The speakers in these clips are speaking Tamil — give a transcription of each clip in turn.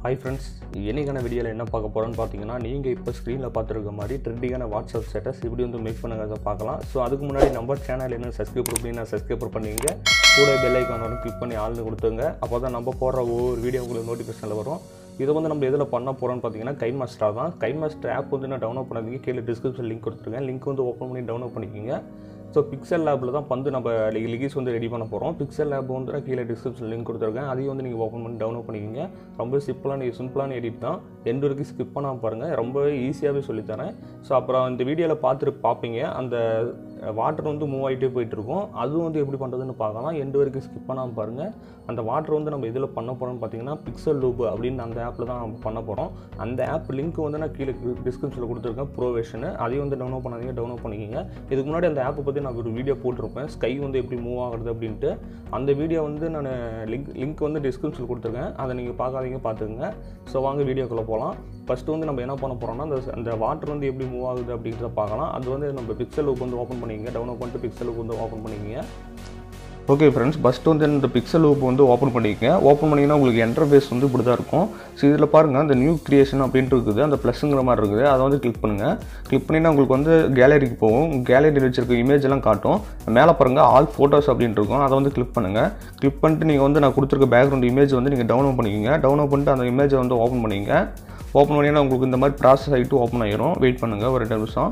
ஹாய் ஃப்ரெண்ட்ஸ் என்னைக்கான வீடியோவில் என்ன பார்க்க போகிறோன்னு பார்த்தீங்கன்னா நீங்கள் இப்போ ஸ்க்ரீனில் பார்த்துருக்க மாதிரி ட்ரெண்டிங்கான வாட்ஸ்அப் ஸ்டேட்டஸ் இப்படி வந்து மேக் பண்ணுங்கிறத பார்க்கலாம் ஸோ அதுக்கு முன்னாடி நம்ம சேனல் என்ன சப்ஸ்கிரைப் பண்ணி சப்ஸ்கிரைப் பண்ணிங்க கூட பெல் ஐக்கானோட கிளிக் பண்ணி ஆள்னு கொடுத்துங்க அப்போ தான் நம்ம போடுற ஒவ்வொரு வீடியோ உங்களுக்கு நோட்டிஃபிகேஷனில் வரும் இதை வந்து நம்ம எதில் பண்ண போகிறோம்னு பார்த்தீங்கன்னா கை மாஸ்டர் தான் கை மாஸ்டர் ஆப் வந்து நான் டவுன்லோட் பண்ணதுக்கு கீழே டிஸ்கிரிப்ஷன் லிங்க் கொடுத்துருக்கேன் லிங்க் வந்து ஓப்பன் பண்ணி டவுன்லோட் பண்ணிக்கோங்க ஸோ பிக்சல் லேபில் தான் வந்து நம்ம லிகிஸ் வந்து ரெடி பண்ண போகிறோம் பிக்சல் லேப் வந்து நான் கீழே டிஸ்கிரிப்ஷன் லிங்க் கொடுத்துருக்கேன் அதையும் வந்து நீங்கள் ஓப்பன் பண்ணி டவுன்லோட் பண்ணிக்கிங்க ரொம்ப சிம்பிளான சிம்பிளான எடிட் தான் எண்டு வரைக்கும் ஸ்கிப் பண்ணாமல் பாருங்கள் ரொம்பவே ஈஸியாகவே சொல்லித்தரேன் ஸோ அப்புறம் இந்த வீடியோவில் பார்த்துட்டு பார்ப்பீங்க அந்த வாட்டர் வந்து மூவ் ஆகிட்டே போயிட்டு இருக்கும் அதுவும் வந்து எப்படி பண்ணுறதுன்னு பார்க்கலாம் எண்டு வரைக்கும் ஸ்கிப் பண்ணாமல் பாருங்கள் அந்த வாட்டர் வந்து நம்ம இதில் பண்ண போகிறோம்னு பார்த்தீங்கன்னா பிக்சல் லூப் அப்படின்னு அந்த ஆப்பில் தான் நம்ம பண்ண போகிறோம் அந்த ஆப் லிங்க் வந்து நான் கீழே டிஸ்கிரிப்ஷனில் கொடுத்துருக்கேன் ப்ரோவேஷனு அதையும் வந்து டவுன்லோட் பண்ணாதீங்க டவுன்லோட் பண்ணிக்கிங்க இதுக்கு முன்னாடி அந்த ஆப்பை பற்றி நான் ஒரு வீடியோ போட்டிருப்பேன் ஸ்கை வந்து எப்படி மூவ் ஆகுறது அப்படின்ட்டு அந்த வீடியோ வந்து நான் லிங்க் லிங்க் வந்து டிஸ்கிரிப்ஷனில் கொடுத்துருக்கேன் அதை நீங்கள் பார்க்காதீங்க பார்த்துக்குங்க ஸோ வாங்க வீடியோக்குள்ளே போகலாம் ஃபஸ்ட்டு வந்து நம்ம என்ன பண்ண போகிறோம்னா அந்த அந்த வாட்டர் வந்து எப்படி மூவ் ஆகுது அப்படின்றத பார்க்கலாம் அது வந்து நம்ம பிக்சல் லூப் வந்து ஓப்பன் பண்ணிக்கங்க டவுன்லோட் பண்ணிட்டு பிக்சல் லூப் வந்து ஓப்பன் பண்ணிக்கங்க ஓகே ஃப்ரெண்ட்ஸ் ஃபஸ்ட்டு வந்து இந்த பிக்சல் லூப் வந்து ஓப்பன் பண்ணிக்கங்க ஓப்பன் பண்ணிங்கன்னா உங்களுக்கு என்டர்ஃபேஸ் வந்து இப்படி தான் இருக்கும் ஸோ இதில் பாருங்கள் அந்த நியூ கிரியேஷன் அப்படின்ட்டு இருக்குது அந்த ப்ளஸ்ங்கிற மாதிரி இருக்குது அதை வந்து கிளிக் பண்ணுங்கள் கிளிக் பண்ணிங்கன்னா உங்களுக்கு வந்து கேலரிக்கு போகும் கேலரியில் வச்சிருக்க இமேஜ் எல்லாம் காட்டும் மேலே பாருங்கள் ஆல் ஃபோட்டோஸ் அப்படின்ட்டு இருக்கும் அதை வந்து கிளிக் பண்ணுங்கள் கிளிக் பண்ணிட்டு நீங்கள் வந்து நான் கொடுத்துருக்க பேக்ரவுண்ட் இமேஜ் வந்து நீங்கள் டவுன்லோட் பண்ணிக்கோங்க டவுன்லோட் பண்ணிட்டு அந்த இமேஜை வந்து ஓப்பன் பண்ணிக்கங்க ஓப்பன் பண்ணிங்கன்னா உங்களுக்கு இந்த மாதிரி ப்ராசஸ் ஆகிட்டு ஓப்பன் ஆயிரும் வெயிட் பண்ணுங்கள் ஒரு ரெண்டு நிமிஷம்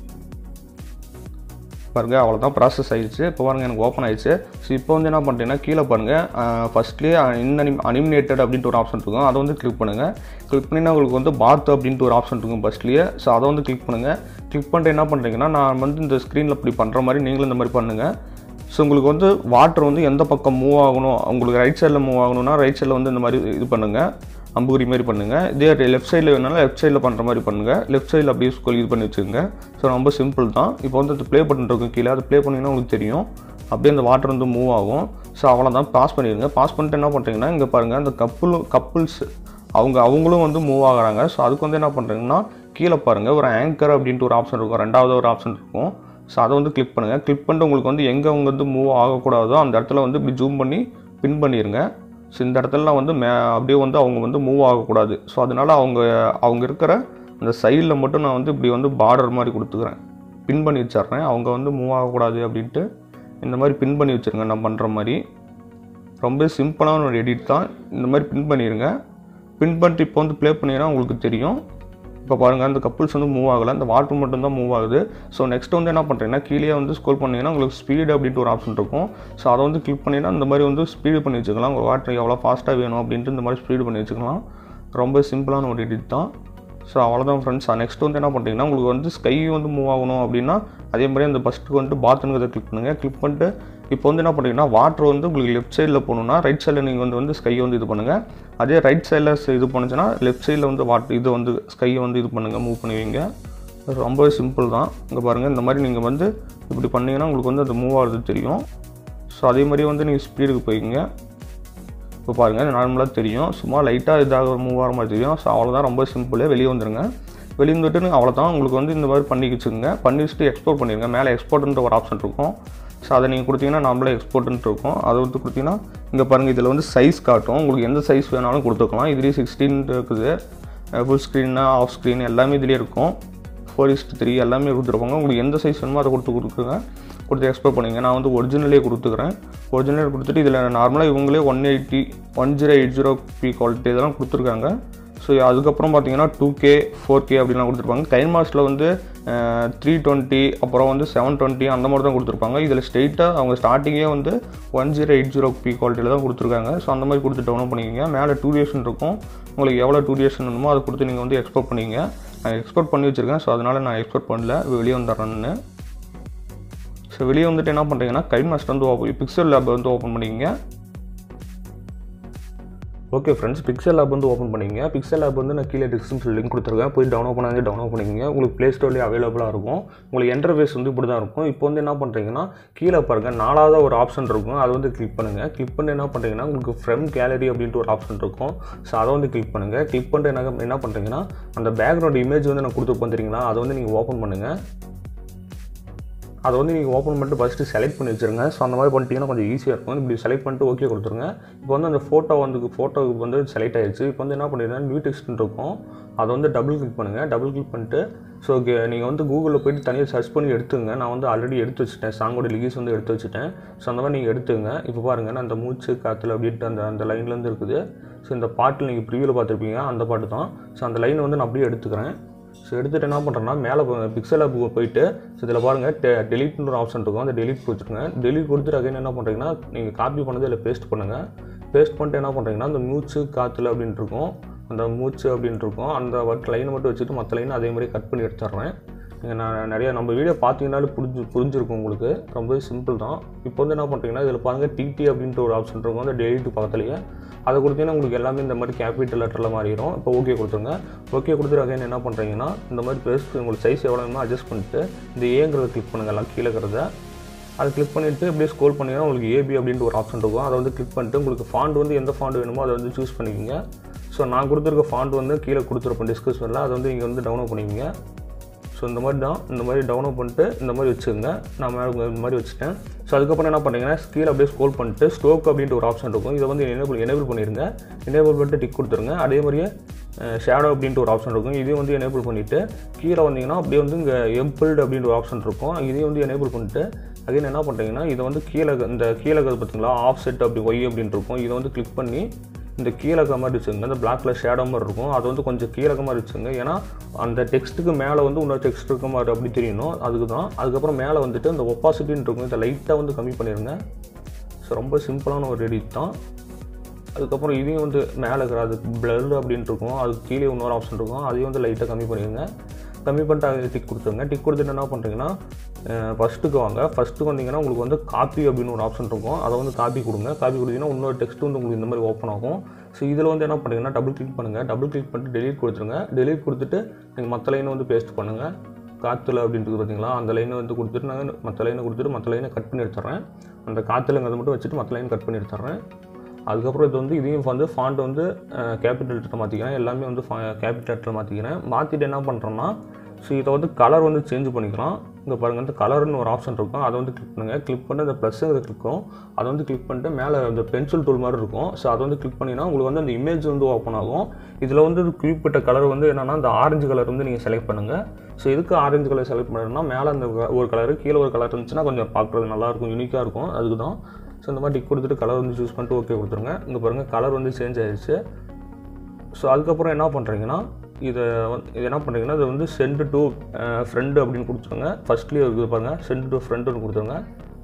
பாருங்கள் அவ்வளோதான் ப்ராசஸ் ஆயிடுச்சு இப்போ பாருங்கள் எனக்கு ஓப்பன் ஆயிடுச்சு ஸோ இப்போ வந்து என்ன பண்ணுறீங்கன்னா கீழே பாருங்கள் ஃபஸ்ட்லேயே இன் அனிமினேட்டட் அப்படின்ட்டு ஒரு ஆப்ஷன் இருக்கும் அதை வந்து கிளிக் பண்ணுங்கள் கிளிக் பண்ணினா உங்களுக்கு வந்து பாத் அப்படின்ட்டு ஒரு ஆப்ஷன் இருக்கும் ஃபஸ்ட்லேயே ஸோ அதை வந்து கிளிக் பண்ணுங்கள் கிளிக் பண்ணிட்டு என்ன பண்ணுறீங்கன்னா நான் வந்து இந்த ஸ்க்ரீனில் இப்படி பண்ணுற மாதிரி நீங்களும் இந்த மாதிரி பண்ணுங்கள் ஸோ உங்களுக்கு வந்து வாட்டர் வந்து எந்த பக்கம் மூவ் ஆகணும் உங்களுக்கு ரைட் சைடில் மூவ் ஆகணும்னா ரைட் சைடில் வந்து இந்த மாதிரி இது பண்ணுங்கள் அம்புகுறி மாதிரி பண்ணுங்கள் இதே லெஃப்ட் சைடில் வேணாலும் லெஃப்ட் சைடில் பண்ணுற மாதிரி பண்ணுங்கள் லெஃப்ட் சைடில் அப்படியே ஸ்கூல் இது பண்ணி வச்சுக்கோங்க ஸோ ரொம்ப சிம்பிள் தான் இப்போ வந்து அது ப்ளே பட்டன் இருக்கும் கீழே அது ப்ளே பண்ணிங்கன்னா உங்களுக்கு தெரியும் அப்படியே அந்த வாட்டர் வந்து மூவ் ஆகும் ஸோ அவ்வளோதான் பாஸ் பண்ணிடுங்க பாஸ் பண்ணிட்டு என்ன பண்ணுறீங்கன்னா இங்கே பாருங்கள் அந்த கப்புள் கப்புள்ஸ் அவங்க அவங்களும் வந்து மூவ் ஆகுறாங்க ஸோ அதுக்கு வந்து என்ன பண்ணுறீங்கன்னா கீழே பாருங்கள் ஒரு ஆங்கர் அப்படின்ட்டு ஒரு ஆப்ஷன் இருக்கும் ரெண்டாவது ஒரு ஆப்ஷன் இருக்கும் ஸோ அதை வந்து கிளிக் பண்ணுங்கள் கிளிக் பண்ணிட்டு உங்களுக்கு வந்து எங்கே அவங்க வந்து மூவ் ஆகக்கூடாதோ அந்த இடத்துல வந்து இப்படி ஜூம் பண்ணி பின் பண்ணிடுங்க ஸோ இந்த இடத்துலலாம் வந்து மே அப்படியே வந்து அவங்க வந்து மூவ் ஆகக்கூடாது ஸோ அதனால் அவங்க அவங்க இருக்கிற அந்த சைடில் மட்டும் நான் வந்து இப்படி வந்து பார்டர் மாதிரி கொடுத்துக்கிறேன் பின் பண்ணி வச்சிட்றேன் அவங்க வந்து மூவ் ஆகக்கூடாது அப்படின்ட்டு இந்த மாதிரி பின் பண்ணி வச்சுருங்க நான் பண்ணுற மாதிரி ரொம்ப சிம்பிளான ஒரு எடிட் தான் இந்த மாதிரி பின் பண்ணிடுங்க பின் பண்ணிட்டு இப்போ வந்து ப்ளே பண்ணிங்கன்னா உங்களுக்கு தெரியும் இப்போ பாருங்கள் அந்த கப்புள்ஸ் வந்து மூவ் ஆகலை அந்த வாட்டர் மட்டும் தான் மூவ் ஆகுது ஸோ நெக்ஸ்ட் வந்து என்ன பண்ணுறீங்கன்னா கீழே வந்து ஸ்கோல் பண்ணிங்கன்னா உங்களுக்கு ஸ்பீடு அப்படின்ட்டு ஒரு ஆப்ஷன் இருக்கும் ஸோ அதை வந்து கிளிக் பண்ணிங்கன்னா இந்த மாதிரி வந்து ஸ்பீடு பண்ணி வச்சுக்கலாம் உங்கள் வாட்டர் எவ்வளோ ஃபாஸ்ட்டாக வேணும் அப்படின்ட்டு இந்த மாதிரி ஸ்பீடு பண்ணி வச்சுக்கலாம் ரொம்ப சிம்பிளான ஒரு எடிட் தான் ஸோ அவ்வளோதான் ஃப்ரெண்ட்ஸ் நெக்ஸ்ட் வந்து என்ன பண்ணுறீங்கன்னா உங்களுக்கு வந்து ஸ்கை வந்து மூவ் ஆகணும் அப்படின்னா அதே மாதிரி அந்த ஃபஸ்ட்டுக்கு வந்து பாத்ரூம்கிறத கிளிக் பண்ணுங்கள் கிளிக் பண்ணிட்டு இப்போ வந்து என்ன பண்ணுறீங்கன்னா வாட்டர் வந்து உங்களுக்கு லெஃப்ட் சைடில் போகணுன்னா ரைட் சைடில் நீங்கள் வந்து வந்து ஸ்கை வந்து இது பண்ணுங்கள் அதே ரைட் சைடில் இது பண்ணுச்சுன்னா லெஃப்ட் சைடில் வந்து வாட்டர் இது வந்து ஸ்கையை வந்து இது பண்ணுங்கள் மூவ் பண்ணுவீங்க ரொம்ப சிம்பிள் தான் இங்கே பாருங்கள் இந்த மாதிரி நீங்கள் வந்து இப்படி பண்ணிங்கன்னா உங்களுக்கு வந்து அது மூவ் ஆகிறது தெரியும் ஸோ அதே மாதிரி வந்து நீங்கள் ஸ்பீடுக்கு போய்க்கிங்க இப்போ பாருங்கள் நார்மலாக தெரியும் சும்மா லைட்டாக இதாக மூவ் ஆகிற மாதிரி தெரியும் ஸோ அவ்வளோதான் ரொம்ப சிம்பிள் வெளியே வந்துடுங்க வெளியே வந்துட்டு அவ்வளோதான் உங்களுக்கு வந்து இந்த மாதிரி பண்ணி வச்சுக்கோங்க பண்ணி வச்சுட்டு எக்ஸ்போர்ட் பண்ணிடுங்க மேலே எக்ஸ்போர்ட்ன்ற ஒரு ஆப்ஷன் இருக்கும் ஸோ அதை நீங்கள் கொடுத்தீங்கன்னா நம்மளே எக்ஸ்போர்ட்ன்ட்டு இருக்கும் அதை வந்து கொடுத்தீங்கன்னா இங்கே பாருங்கள் இதில் வந்து சைஸ் காட்டும் உங்களுக்கு எந்த சைஸ் வேணாலும் கொடுத்துக்கலாம் இதுலேயே சிக்ஸ்டீன் இருக்குது ஃபுல் ஸ்க்ரீன்னா ஆஃப் ஸ்க்ரீன் எல்லாமே இதுலேயே இருக்கும் ஃபோர் இஸ்ட் த்ரீ எல்லாமே கொடுத்துருப்பாங்க உங்களுக்கு எந்த சைஸ் வேணுமோ அதை கொடுத்து கொடுக்குங்க கொடுத்து எக்ஸ்போர்ட் பண்ணிங்க நான் வந்து ஒரிஜினலே கொடுத்துக்கிறேன் ஒரிஜினல் கொடுத்துட்டு இதில் நார்மலாக இவங்களே one eighty one zero eight zero P quality இதெல்லாம் கொடுத்துருக்காங்க ஸோ அதுக்கப்புறம் பார்த்தீங்கன்னா டூ கே ஃபோர் கே அப்படிலாம் கொடுத்துருப்பாங்க கைன் மாஸில் வந்து த்ரீ டுவெண்ட்டி அப்புறம் வந்து செவன் டுவெண்ட்டி அந்த மாதிரி தான் கொடுத்துருப்பாங்க இதில் ஸ்ட்ரெயிட்டாக அவங்க ஸ்டார்டிங்கே வந்து one zero eight zero P குவாலிட்டியில் தான் கொடுத்துருக்காங்க ஸோ அந்த மாதிரி கொடுத்து டவுன்லோட் பண்ணிக்கோங்க மேலே டூ டியூஷன் இருக்கும் உங்களுக்கு எவ்வளோ டூ டியூஷன் வேணுமோ அதை கொடுத்து நீங்கள் வந்து எக்ஸ்போர்ட் பண்ணிங்க நான் எக்ஸ்போர்ட் பண்ணி வச்சுருக்கேன் ஸோ அதனால் நான் எக்ஸ்போர்ட் பண்ணல வெளியே வந்துடுறேன்னு ஸோ வெளியே வந்துட்டு என்ன பண்ணுறீங்கன்னா கைட் மாஸ்டர் வந்து ஓப்பன் பிக்சல் லேப் வந்து ஓப்பன் பண்ணிக்கங்க ஓகே ஃப்ரெண்ட்ஸ் பிக்சல் ஆப் வந்து ஓப்பன் பண்ணிங்க பிக்சல் ஆப் வந்து நான் கீழே டிஸ்கிரிப்ஷன் லிங்க் கொடுத்துருக்கேன் போய் டவுன்லோட் பண்ணாங்க டவுன்லோட் பண்ணிக்கங்க உங்களுக்கு ப்ளே ஸ்டோர்லேயே அவைலபிளாக இருக்கும் உங்களுக்கு என்டர்ஃபேஸ் வந்து இப்படி தான் இருக்கும் இப்போ வந்து என்ன பண்ணுறீங்கன்னா கீழே பாருங்கள் நாலாவது ஒரு ஆப்ஷன் இருக்கும் அதை வந்து கிளிக் பண்ணுங்கள் கிளிக் பண்ணி என்ன பண்ணுறீங்கன்னா உங்களுக்கு ஃப்ரெம் கேலரி அப்படின்ட்டு ஒரு ஆப்ஷன் இருக்கும் ஸோ அதை வந்து கிளிக் பண்ணுங்கள் கிளிக் பண்ணிட்டு என்ன என்ன பண்ணுறீங்கன்னா அந்த பேக்ரவுண்ட் இமேஜ் வந்து நான் கொடுத்துருப்போம் தெரியுங்களா அதை வந்து நீங்கள் ஓப்பன் பண்ணுங்கள் அதை வந்து நீங்கள் ஓப்பன் பண்ணிட்டு ஃபஸ்ட்டு செலக்ட் பண்ணி வச்சுருங்க ஸோ அந்த மாதிரி பண்ணிட்டீங்கன்னா கொஞ்சம் ஈஸியாக இருக்கும் இப்படி செலக்ட் பண்ணிட்டு ஓகே கொடுத்துருங்க இப்போ வந்து அந்த ஃபோட்டோ வந்து ஃபோட்டோவுக்கு வந்து செலக்ட் ஆயிடுச்சு இப்போ வந்து என்ன பண்ணிடுறேன் நியூ டெக்ஸ்ட்னு இருக்கும் அதை வந்து டபுள் கிளிக் பண்ணுங்கள் டபுள் கிளிக் பண்ணிட்டு ஸோ நீங்கள் வந்து கூகுளில் போயிட்டு தனியாக சர்ச் பண்ணி எடுத்துங்க நான் வந்து ஆல்ரெடி எடுத்து வச்சுட்டேன் சாங்கோட லிகிஸ் வந்து எடுத்து வச்சுட்டேன் ஸோ அந்த மாதிரி நீங்கள் எடுத்துங்க இப்போ பாருங்கள் நான் அந்த மூச்சு காற்றுல அப்படின்ட்டு அந்த அந்த லைன்லேருந்து இருக்குது ஸோ இந்த பாட்டில் நீங்கள் ப்ரிவியூவில் பார்த்துருப்பீங்க அந்த பாட்டு தான் ஸோ அந்த லைனை வந்து நான் அப்படியே எடுத்துக்கிறேன் ஸோ எடுத்துகிட்டு என்ன பண்ணுறேன்னா மேலே பிக்சல் ஆப் போயிட்டு ஸோ இதில் பாருங்கள் டெ டெலிட்னு ஒரு ஆப்ஷன் இருக்கும் அந்த டெலிட் கொடுத்துருங்க டெலிட் கொடுத்துட்டு அகைன் என்ன பண்ணுறீங்கன்னா நீங்கள் காப்பி பண்ணது இதில் பேஸ்ட் பண்ணுங்கள் பேஸ்ட் பண்ணிட்டு என்ன பண்ணுறீங்கன்னா அந்த மூச்சு காற்றுல அப்படின்ட்டு இருக்கும் அந்த மூச்சு அப்படின்ட்டு இருக்கும் அந்த வட் லைனை மட்டும் வச்சுட்டு மற்ற லைனை அதே மாதிரி கட் பண்ணி எடுத்துட்றேன் நீங்கள் நான் நிறைய நம்ம வீடியோ பார்த்தீங்கனாலும் புரிஞ்சு புரிஞ்சிருக்கும் உங்களுக்கு ரொம்ப சிம்பிள் தான் இப்போ வந்து என்ன பண்ணுறீங்கன்னா இதில் பாருங்கள் டிடி அப்படின்ட்டு ஒரு ஆப்ஷன் இருக்கும் அந்த டெலிட் பக்கத்துலேயே அதை கொடுத்தீங்கன்னா உங்களுக்கு எல்லாமே இந்த மாதிரி கேபிட்டல் லெட்டரில் மாறிடும் இப்போ ஓகே கொடுத்துருங்க ஓகே கொடுத்துட்டு அகைன் என்ன பண்ணுறீங்கன்னா இந்த மாதிரி பெருசு உங்களுக்கு சைஸ் எவ்வளோ வேணுமோ அட்ஜஸ்ட் பண்ணிட்டு இந்த ஏங்கிறத கிளிக் பண்ணுங்க எல்லாம் கீழே இருக்கிறத அதை கிளிக் பண்ணிவிட்டு இப்படியே ஸ்க்ரோல் பண்ணிங்கன்னா உங்களுக்கு ஏபி அப்படின்ட்டு ஒரு ஆப்ஷன் இருக்கும் அதை வந்து கிளிக் பண்ணிட்டு உங்களுக்கு ஃபாண்ட் வந்து எந்த ஃபாண்ட் வேணுமோ அதை வந்து சூஸ் பண்ணிக்கோங்க ஸோ நான் கொடுத்துருக்க ஃபாண்ட் வந்து கீழே கொடுத்துருப்பேன் டிஸ்கிரிப்ஷனில் அதை வந்து நீங்கள் வந்து டவுன்லோட் பண்ணிக்கோங்க ஸோ இந்த மாதிரி தான் இந்த மாதிரி டவுன்லோட் பண்ணிட்டு இந்த மாதிரி வச்சுருங்க நான் மேலே இந்த மாதிரி வச்சுட்டேன் ஸோ அதுக்கப்புறம் என்ன பண்ணுறீங்கன்னா கீழே அப்படியே ஸ்க்ரோல் பண்ணிட்டு ஸ்டோக் அப்படின்ட்டு ஒரு ஆப்ஷன் இருக்கும் இதை வந்து எனேபிள் எனேபிள் பண்ணிடுங்க எனேபிள் பண்ணிட்டு டிக் கொடுத்துருங்க அதே மாதிரியே ஷேடோ அப்படின்ட்டு ஒரு ஆப்ஷன் இருக்கும் இதையும் வந்து எனேபிள் பண்ணிவிட்டு கீழே வந்தீங்கன்னா அப்படியே வந்து இங்கே எம்பிள்டு அப்படின்ற ஒரு ஆப்ஷன் இருக்கும் இதையும் வந்து எனேபிள் பண்ணிட்டு அகைன் என்ன பண்ணுறீங்கன்னா இதை வந்து கீழே இந்த கீழே பார்த்தீங்களா ஆஃப் செட் அப்படி ஒய் அப்படின்ட்டு இருக்கும் இதை வந்து கிளிக் பண்ணி இந்த கீழக்க மாதிரி வச்சுங்க இந்த பிளாக்ல ஷேடோ மாதிரி இருக்கும் அது வந்து கொஞ்சம் கீழக்க மாதிரி வச்சுங்க ஏன்னா அந்த டெக்ஸ்ட்டுக்கு மேலே வந்து இன்னொரு டெக்ஸ்ட் இருக்க மாதிரி அப்படி தெரியணும் அதுக்கு தான் அதுக்கப்புறம் மேலே வந்துட்டு இந்த ஒப்பாசிட்டின்னு இருக்கும் இதை லைட்டாக வந்து கம்மி பண்ணிடுங்க ஸோ ரொம்ப சிம்பிளான ஒரு எடிட் தான் அதுக்கப்புறம் இதையும் வந்து மேலே இருக்கிற அது பிளர் அப்படின்ட்டு இருக்கும் அதுக்கு கீழே இன்னொரு ஆப்ஷன் இருக்கும் அதையும் வந்து லைட்டாக கம்மி பண்ணிடுங்க கம்மி பண்ணிட்டு அதை டிக் கொடுத்துருங்க டிக் கொடுத்துட்டு என்ன பண்ணுறீங்கன்னா ஃபஸ்ட்டுக்கு வாங்க ஃபஸ்ட்டுக்கு வந்தீங்கன்னா உங்களுக்கு வந்து காப்பி அப்படின்னு ஒரு ஆப்ஷன் இருக்கும் அதை வந்து காப்பி கொடுங்க காப்பி கொடுத்தீங்கன்னா இன்னொரு டெக்ஸ்ட் வந்து உங்களுக்கு இந்த மாதிரி ஓப்பன் ஆகும் ஸோ இதில் வந்து என்ன பண்ணுறீங்கன்னா டபுள் கிளிக் பண்ணுங்கள் டபுள் கிளிக் பண்ணிட்டு டெலிட் கொடுத்துருங்க டெலிட் கொடுத்துட்டு நீங்கள் மற்ற லைனை வந்து பேஸ்ட் பண்ணுங்கள் காற்றுல அப்படின்றது பார்த்தீங்களா அந்த லைனை வந்து கொடுத்துட்டு நாங்கள் மற்ற லைனை கொடுத்துட்டு மற்ற லைனை கட் பண்ணி எடுத்துட்றேன் அந்த காற்றுலங்கிறத மட்டும் வச்சுட்டு மற்ற லைன் கட் பண்ணி எடுத்துட்றேன் அதுக்கப்புறம் இது வந்து இதையும் வந்து ஃபாண்ட் வந்து கேபிட்டல் லெட்டர் மாற்றிக்கிறேன் எல்லாமே வந்து கேபிட்டல் லெட்டர் மாற்றிக்கிறேன் மாற்றிட்டு என்ன பண்ணுறேன்னா ஸோ இதை வந்து கலர் வந்து சேஞ்ச் பண்ணிக்கலாம் இங்கே பாருங்கள் வந்து கலர்னு ஒரு ஆப்ஷன் இருக்கும் அதை வந்து கிளிக் பண்ணுங்கள் கிளிக் பண்ணி அந்த ப்ளஸ்ஸுங்கிறத கிளிக்கும் அதை வந்து கிளிக் பண்ணிட்டு மேலே அந்த பென்சில் டூல் மாதிரி இருக்கும் ஸோ அதை வந்து கிளிக் பண்ணினா உங்களுக்கு வந்து அந்த இமேஜ் வந்து ஓப்பன் ஆகும் இதில் வந்து குறிப்பிட்ட கலர் வந்து என்னென்னா அந்த ஆரஞ்சு கலர் வந்து நீங்கள் செலக்ட் பண்ணுங்கள் ஸோ எதுக்கு ஆரஞ்சு கலர் செலக்ட் பண்ணுறதுனா மேலே அந்த ஒரு கலர் கீழே ஒரு கலர் இருந்துச்சுன்னா கொஞ்சம் பார்க்குறது நல்லாயிருக்கும் யூனிக்காக இருக்கும் அதுக்கு தான் ஸோ இந்த மாதிரி டிக் கொடுத்துட்டு கலர் வந்து சூஸ் பண்ணிட்டு ஓகே கொடுத்துருங்க இங்கே பாருங்கள் கலர் வந்து சேஞ்ச் ஆயிடுச்சு ஸோ அதுக்கப்புறம் என்ன பண்ணுறீங்கன்னா இதை வந்து இது என்ன பண்ணுறீங்கன்னா இது வந்து சென்ட் டு ஃப்ரெண்டு அப்படின்னு கொடுத்துருங்க ஃபஸ்ட்லேயே இருக்குது பாருங்கள் சென்ட் டு ஃப்ரெண்டுன்னு கொடுத்துருங்க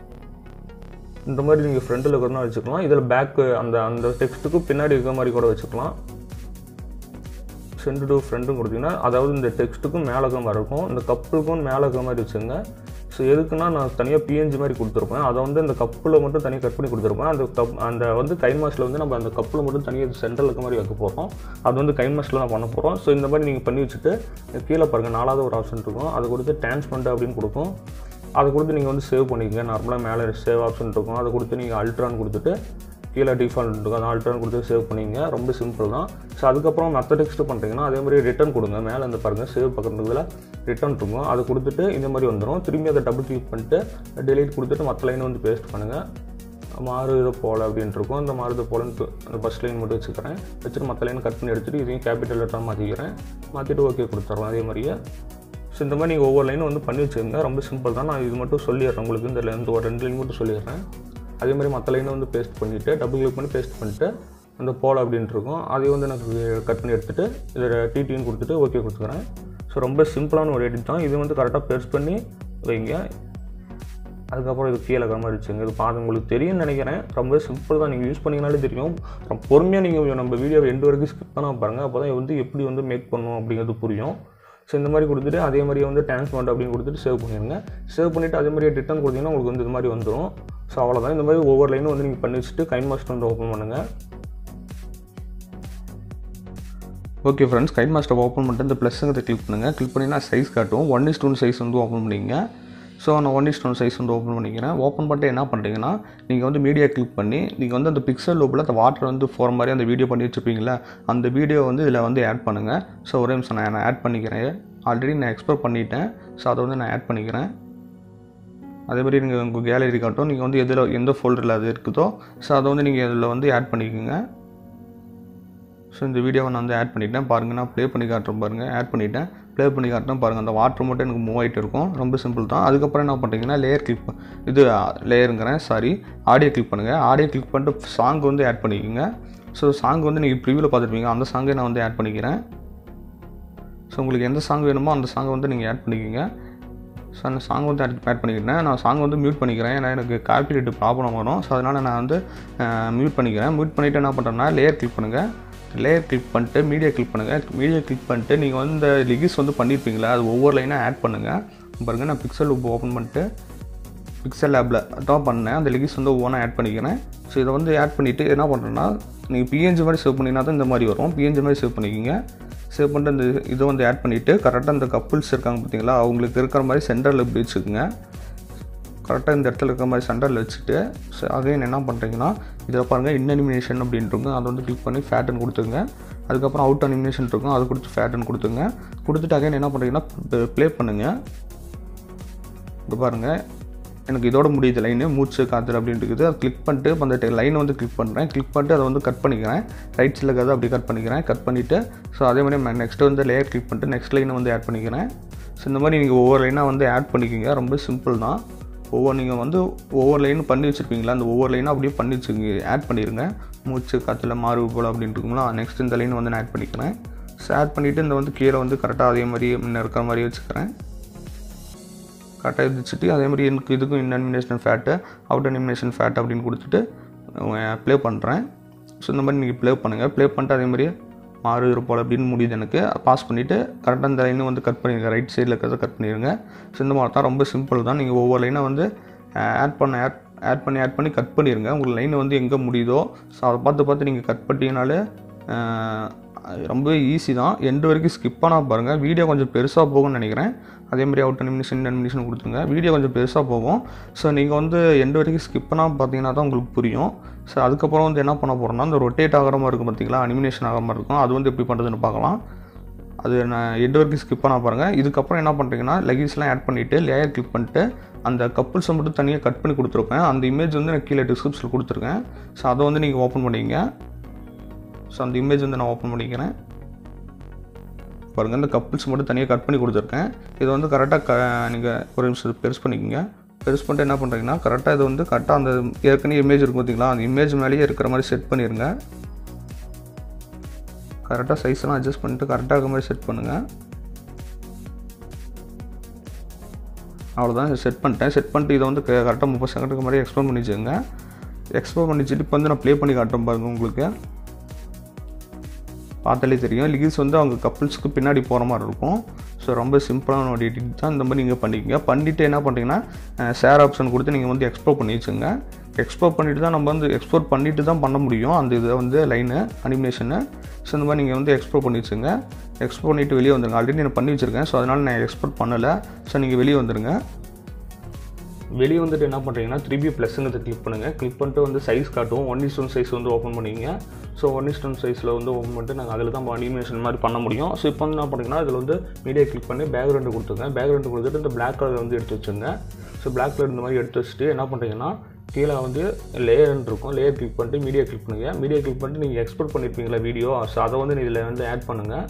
இந்த மாதிரி நீங்கள் ஃப்ரெண்டில் இருக்கிறனா வச்சுக்கலாம் இதில் பேக்கு அந்த அந்த டெக்ஸ்ட்டுக்கு பின்னாடி இருக்கிற மாதிரி கூட வச்சுக்கலாம் சென்ட் டு ஃப்ரெண்டும் கொடுத்தீங்கன்னா அதாவது இந்த டெக்ஸ்ட்டுக்கும் மேலே இருக்கிற மாதிரி இருக்கும் இந்த கப்புளுக்கும் மேலே இருக்கிற மாதிரி வச்சுங்க ஸோ எதுக்குன்னா நான் தனியாக பிஎன்ஜி மாதிரி கொடுத்துருப்பேன் அதை வந்து அந்த கப்பில் மட்டும் தனியாக கட் பண்ணி கொடுத்துருப்பேன் அந்த கப் அந்த வந்து கைன் மாஸில் வந்து நம்ம அந்த கப்பில் மட்டும் தனியாக சென்ட்ரல் இருக்க மாதிரி வைக்க போகிறோம் அது வந்து கைன் மாஸில் நான் பண்ண போகிறோம் ஸோ இந்த மாதிரி நீங்கள் பண்ணி வச்சுட்டு கீழே பாருங்கள் நாலாவது ஒரு ஆப்ஷன் இருக்கும் அது கொடுத்து டிரான்ஸ்மெண்ட் அப்படின்னு கொடுக்கும் அதை கொடுத்து நீங்கள் வந்து சேவ் பண்ணிக்கங்க நார்மலாக மேலே சேவ் ஆப்ஷன் இருக்கும் அதை கொடுத்து நீங்கள் அல்ட்ரான் கொடுத்துட்டு கீழே டிஃபால்ட் இருக்கும் அந்த ஆல்ட்ரான் கொடுத்து சேவ் பண்ணிங்க ரொம்ப சிம்பிள் தான் ஸோ அதுக்கப்புறம் மற்ற டெக்ஸ்ட் பண்ணுறீங்கன்னா அதே மாதிரி ரிட்டர்ன் கொடுங்க மேலே அந்த பாருங்கள் சேவ் பக்கத்துல ரிட்டர்ன் இருக்கும் அதை கொடுத்துட்டு இந்த மாதிரி வந்துடும் திரும்பி அதை டபுள் கிளிக் பண்ணிட்டு டெலிட் கொடுத்துட்டு மற்ற லைன் வந்து பேஸ்ட் பண்ணுங்கள் மாறுத போல் அப்படின்ட்டு இருக்கும் அந்த மாறுத போலன்னு அந்த ஃபஸ்ட் லைன் மட்டும் வச்சுக்கிறேன் வச்சுட்டு மற்ற லைன் கட் பண்ணி எடுத்துகிட்டு இதையும் கேபிட்டல் லெட்டராக மாற்றிக்கிறேன் மாற்றிட்டு ஓகே கொடுத்துட்றோம் அதே மாதிரியே ஸோ இந்த மாதிரி நீங்கள் ஒவ்வொரு லைனும் வந்து பண்ணி வச்சுருங்க ரொம்ப சிம்பிள் தான் நான் இது மட்டும் சொல்லிடுறேன் உங்களுக்கு இந்த இந்த ஒரு ரெண்டு லைன் மட்டும் சொல்லிடுறேன் அதே மாதிரி மற்ற லைனை வந்து பேஸ்ட் பண்ணிவிட்டு டபுள் கிளிக் பண்ணி பேஸ்ட் பண்ணிட்டு அந்த போல் அப்படின்ட்டு இருக்கும் அதையும் வந்து எனக்கு கட் பண்ணி எடுத்துகிட்டு இதில் டிடின்னு கொடுத்துட்டு ஓகே கொடுத்துக்கிறேன் ஸோ ரொம்ப சிம்பிளான ஒரு எடிட் தான் இது வந்து கரெக்டாக பெருசு பண்ணி வைங்க அதுக்கப்புறம் இது கீழே இருக்கிற மாதிரி வச்சுங்க இது பார்த்து உங்களுக்கு தெரியும்னு நினைக்கிறேன் ரொம்ப சிம்பிள் தான் நீங்கள் யூஸ் பண்ணிங்கனாலே தெரியும் ரொம்ப பொறுமையாக நீங்கள் நம்ம வீடியோவை எண்டு வரைக்கும் ஸ்கிப் பண்ணால் பாருங்கள் அப்போ தான் வந்து எப்படி வந்து மேக் பண்ணணும் அப்படிங்கிறது புரியும் ஸோ இந்த மாதிரி கொடுத்துட்டு அதே மாதிரியே வந்து டிரான்ஸ்மெண்ட் அப்படின்னு கொடுத்துட்டு சேவ் பண்ணிடுங்க சேவ் பண்ணிவிட்டு அதே மாதிரியே ரிட்டர்ன் கொடுத்தீங்கன்னா உங்களுக்கு வந்து இது மாதிரி வந்துடும் ஸோ அவ்வளோதான் இந்த மாதிரி ஒவ்வொரு லைனும் வந்து நீங்கள் பண்ணி வச்சுட்டு கைன் மாஸ்டர் வந்து ஓப்பன் பண்ணுங்கள் okay friends KineMaster open பண்ணிட்டு இந்த ப்ளஸ்ஸுங்கிறத கிளிக் பண்ணுங்கள் கிளிக் பண்ணிங்கன்னா சைஸ் காட்டும் ஒன் இஸ் டூ சைஸ் வந்து ஓப்பன் பண்ணிங்க ஸோ நான் ஒன் இஸ் டூ சைஸ் வந்து ஓப்பன் பண்ணிக்கிறேன் ஓப்பன் பண்ணிட்டு என்ன பண்ணுறீங்கன்னா நீங்கள் வந்து மீடியா கிளிக் பண்ணி நீங்கள் வந்து அந்த பிக்சல் லோப்பில் அந்த வாட்டர் வந்து போகிற மாதிரி அந்த வீடியோ பண்ணி வச்சுருப்பீங்களா அந்த வீடியோ வந்து இதில் வந்து ஆட் பண்ணுங்கள் ஸோ ஒரே நிமிஷம் நான் ஆட் பண்ணிக்கிறேன் ஆல்ரெடி நான் எக்ஸ்போர்ட் பண்ணிட்டேன் ஸோ அதை வந்து நான் ஆட் பண்ணிக்கிறேன் அதே மாதிரி நீங்கள் உங்கள் கேலரி காட்டும் நீங்கள் வந்து எதில் எந்த ஃபோல்டரில் அது இருக்குதோ ஸோ அதை வந்து நீங்கள் இதில் வந்து ஆட் பண்ணிக்கோங்க ஸோ இந்த வீடியோவை நான் வந்து ஆட் பண்ணிட்டேன் பாருங்கள் நான் ப்ளே பண்ணி காட்டுறேன் பாருங்கள் ஆட் பண்ணிட்டேன் ப்ளே பண்ணி காட்டுறேன் பாருங்கள் அந்த வாட்டர் மட்டும் எனக்கு மூவ் ஆகிட்டு இருக்கும் ரொம்ப சிம்பிள் தான் அதுக்கப்புறம் என்ன பண்ணுறீங்கன்னா லேயர் கிளிக் இது லேயருங்கிறேன் சாரி ஆடியோ கிளிக் பண்ணுங்கள் ஆடியோ கிளிக் பண்ணிட்டு சாங் வந்து ஆட் பண்ணிக்கோங்க ஸோ சாங் வந்து நீங்கள் ப்ரிவியூவில் பார்த்துருப்பீங்க அந்த சாங்கை நான் வந்து ஆட் பண்ணிக்கிறேன் ஸோ உங்களுக்கு எந்த சாங் வேணுமோ அந்த சாங்கை வந்து நீங்கள் ஆட் பண்ணிக்கோங்க ஸோ அந்த சாங் வந்து ஆட் ஆட் பண்ணிக்கிறேன் நான் சாங் வந்து மியூட் பண்ணிக்கிறேன் ஏன்னா எனக்கு காப்பிரைட் ப்ராப்ளம் வரும் ஸோ அதனால் நான் வந்து மியூட் பண்ணிக்கிறேன் மியூட் பண்ணிவிட்டு என்ன பண்ணுறேன்னா லேயர் கிளிக் பண்ணுங்கள் லேயர் கிளிக் பண்ணிட்டு மீடியா கிளிக் பண்ணுங்கள் மீடியா கிளிக் பண்ணிட்டு நீங்கள் வந்து இந்த லிகிஸ் வந்து பண்ணியிருப்பீங்களா அது ஒவ்வொரு லைனாக ஆட் பண்ணுங்கள் பாருங்கள் நான் பிக்சல் ஓப்பன் பண்ணிட்டு பிக்சல் லேப்பில் தான் பண்ணேன் அந்த லிகிஸ் வந்து ஒவ்வொன்றா ஆட் பண்ணிக்கிறேன் ஸோ இதை வந்து ஆட் பண்ணிவிட்டு என்ன பண்ணுறேன்னா நீங்கள் பிஎன்ஜி மாதிரி சேவ் பண்ணிங்கன்னா தான் இந்த மாதிரி வரும் பிஎன்ஜி மாதிரி சேவ் பண்ணிக்கிங்க சேவ் பண்ணிட்டு அந்த இதை வந்து ஆட் பண்ணிவிட்டு கரெக்டாக அந்த கப்புள்ஸ் இருக்காங்க பார்த்தீங்களா அவங்களுக்கு இருக்கிற மாதிரி சென்டரில் இப்படி வச்சுக்கோங்க கரெக்டாக இந்த இடத்துல இருக்கிற மாதிரி சென்டரில் வச்சுட்டு ஸோ அகைன் என்ன பண்ணுறீங்கன்னா இதில் பாருங்கள் இன் அனிமினேஷன் அப்படின்ட்டு அதை வந்து கிளிக் பண்ணி ஃபேட்டன் கொடுத்துங்க அதுக்கப்புறம் அவுட் அனிமினேஷன் இருக்கும் அதை கொடுத்து ஃபேட்டன் கொடுத்துங்க கொடுத்துட்டு அகைன் என்ன பண்ணுறீங்கன்னா ப்ளே பண்ணுங்கள் இப்போ பாருங்கள் எனக்கு இதோட முடியுது லைனு மூச்சு காற்று அப்படின்ட்டு இருக்குது அதை கிளிக் பண்ணிட்டு இப்போ அந்த லைனை வந்து கிளிக் பண்ணுறேன் கிளிக் பண்ணிட்டு அதை வந்து கட் பண்ணிக்கிறேன் ரைட் சைடில் இருக்கிறத அப்படி கட் பண்ணிக்கிறேன் கட் பண்ணிவிட்டு ஸோ அதே மாதிரி நெக்ஸ்ட்டு வந்து லேயர் கிளிக் பண்ணிட்டு நெக்ஸ்ட் லைனை வந்து ஆட் பண்ணிக்கிறேன் ஸோ இந்த மாதிரி நீங்கள் ஒவ்வொரு லைனாக வந்து ஆட் பண்ணிக்கிங்க ரொம்ப சிம்பிள் தான் ஒவ்வொரு நீங்கள் வந்து ஒவ்வொரு லைனும் பண்ணி வச்சுருப்பீங்களா அந்த ஒவ்வொரு லைனாக அப்படியே பண்ணி வச்சுங்க ஆட் பண்ணிடுங்க மூச்சு காற்றுல மாறு போல் அப்படின்ட்டு இருக்குங்களா நெக்ஸ்ட் இந்த லைன் வந்து நான் ஆட் பண்ணிக்கிறேன் ஸோ ஆட் பண்ணிவிட்டு இந்த வந்து கீழே வந்து கரெக்டாக அதே மாதிரி முன்ன இருக்கிற மாதிரி வச்சுக்கிறேன் கரெக்டாக வச்சுட்டு அதே மாதிரி எனக்கு இதுக்கும் in animation fade out animation fade அப்படின்னு கொடுத்துட்டு ப்ளே பண்ணுறேன் ஸோ இந்த மாதிரி நீங்கள் ப்ளே பண்ணுங்கள் ப்ளே பண்ணிட்டு அதே மாதிரி மாறு இருப்போல் அப்படின்னு முடியுது எனக்கு பாஸ் பண்ணிவிட்டு கரெக்டாக இந்த லைனும் வந்து கட் பண்ணிடுங்க ரைட் சைடில் இருக்கிறத கட் பண்ணிடுங்க ஸோ இந்த மாதிரி தான் ரொம்ப சிம்பிள் தான் நீங்கள் ஒவ்வொரு லைனை வந்து ஆட் பண்ண ஆட் ஆட் பண்ணி ஆட் பண்ணி கட் பண்ணிடுங்க உங்கள் லைன் வந்து எங்கே முடியுதோ ஸோ அதை பார்த்து பார்த்து நீங்கள் கட் பண்ணிங்கனாலே ரொம்ப ஈஸி தான் எண்டு வரைக்கும் ஸ்கிப் பண்ணால் பாருங்கள் வீடியோ கொஞ்சம் பெருசாக போகும்னு நினைக்கிறேன் அதே மாதிரி அவுட் அனிமினேஷன் இன் அனிமினேஷன் கொடுத்துருங்க வீடியோ கொஞ்சம் பெருசாக போகும் ஸோ நீங்கள் வந்து எண்டு வரைக்கும் ஸ்கிப் பண்ணால் பார்த்தீங்கன்னா தான் உங்களுக்கு புரியும் ஸோ அதுக்கப்புறம் வந்து என்ன பண்ண போகிறோம்னா இந்த ரொட்டேட் ஆகிற மாதிரி இருக்கும் பார்த்தீங்களா அனிமினேஷன் ஆகிற மாதிரி இருக்கும் அது வந்து எப்படி பண்ணுறதுன்னு பார்க்கலாம் அது நான் எண்டு வரைக்கும் ஸ்கிப் பண்ண பாருங்கள் இதுக்கப்புறம் என்ன பண்ணுறீங்கன்னா லெகிஸ்லாம் ஆட் பண்ணிவிட்டு லேயர் கிளிக் பண்ணிட்டு அந்த கப்புள்ஸை மட்டும் தனியாக கட் பண்ணி கொடுத்துருப்பேன் அந்த இமேஜ் வந்து நான் கீழே டிஸ்கிரிப்ஷனில் கொடுத்துருக்கேன் ஸோ அதை வந்து நீங்கள் ஓப்பன் பண்ணிங்க ஸோ அந்த இமேஜ் வந்து நான் ஓப்பன் பண்ணிக்கிறேன் பாருங்கள் இந்த கப்புள்ஸ் மட்டும் தனியாக கட் பண்ணி கொடுத்துருக்கேன் இதை வந்து கரெக்டாக க நீங்கள் ஒரு நிமிஷம் பெருசு பண்ணிக்கோங்க பெருசு பண்ணிட்டு என்ன பண்ணுறீங்கன்னா கரெக்டாக இது வந்து கரெக்டாக அந்த ஏற்கனவே இமேஜ் இருக்கும் பார்த்தீங்களா அந்த இமேஜ் மேலேயே இருக்கிற மாதிரி செட் பண்ணிடுங்க கரெக்டாக சைஸ்லாம் அட்ஜஸ்ட் பண்ணிட்டு கரெக்டாக இருக்கிற மாதிரி செட் பண்ணுங்கள் அவ்வளோதான் செட் பண்ணிட்டேன் செட் பண்ணிட்டு இதை வந்து கரெக்டாக முப்பது செகண்டுக்கு மாதிரி எக்ஸ்ப்ளோர் பண்ணி வச்சுங்க எக்ஸ்ப்ளோர் பண்ணி வச்சுட்டு இப்போ வந்து நான் ப்ளே பண்ணி காட்டுறேன் பாருங்கள் உங்களுக்கு பார்த்தாலே தெரியும் லிகில்ஸ் வந்து அவங்க கப்புள்ஸ்க்கு பின்னாடி போகிற மாதிரி இருக்கும் ஸோ ரொம்ப சிம்பிளான ஒரு எடிட் தான் இந்த மாதிரி நீங்கள் பண்ணிக்கங்க பண்ணிவிட்டு என்ன பண்ணுறீங்கன்னா ஷேர் ஆப்ஷன் கொடுத்து நீங்கள் வந்து எக்ஸ்ப்ளோர் பண்ணி வச்சுங்க எக்ஸ்ப்ளோர் பண்ணிட்டு தான் நம்ம வந்து எக்ஸ்ப்ளோர் பண்ணிட்டு தான் பண்ண முடியும் அந்த இதை வந்து லைனு அனிமேஷனு ஸோ இந்த மாதிரி நீங்கள் வந்து எக்ஸ்ப்ளோர் பண்ணி வச்சுங்க எக்ஸ்ப்ளோர் பண்ணிவிட்டு வெளியே வந்துருங்க ஆல்ரெடி நான் பண்ணி வச்சுருக்கேன் ஸோ அதனால் நான் எக்ஸ்போர்ட் பண்ணலை ஸோ நீங்கள் வெளியே வந்துருங்க வெளியே வந்துட்டு என்ன பண்ணுறீங்கன்னா த்ரீ ப்ளஸ்ங்கிறத கிளிக் பண்ணுங்கள் கிளிக் பண்ணிட்டு வந்து சைஸ் காட்டும் ஒன் இஸ் ஒன் சைஸ் வந்து ஓப்பன் பண்ணிங்க ஸோ ஒன் இஸ் ஒன் சைஸில் வந்து ஓப்பன் பண்ணிட்டு நாங்கள் அதில் தான் அனிமேஷன் மாதிரி பண்ண முடியும் ஸோ இப்போ வந்து என்ன பண்ணுறீங்கன்னா இதில் வந்து மீடியா கிளிக் பண்ணி பேக்ரவுண்டு கொடுத்துங்க பேக்ரவுண்டு கொடுத்துட்டு இந்த பிளாக் கலர் வந்து எடுத்து வச்சுங்க ஸோ பிளாக் கலர் இந்த மாதிரி எடுத்து வச்சுட்டு என்ன பண்ணுறீங்கன்னா கீழே வந்து லேயர்னு இருக்கும் லேயர் கிளிக் பண்ணிட்டு மீடியா கிளிக் பண்ணுங்கள் மீடியா கிளிக் பண்ணிட்டு நீங்கள் எக்ஸ்போர்ட் பண்ணியிருப்பீங்களா வீடியோ ஸோ அதை வந்து இதில் வந்து ஆட் பண்ணுங்கள்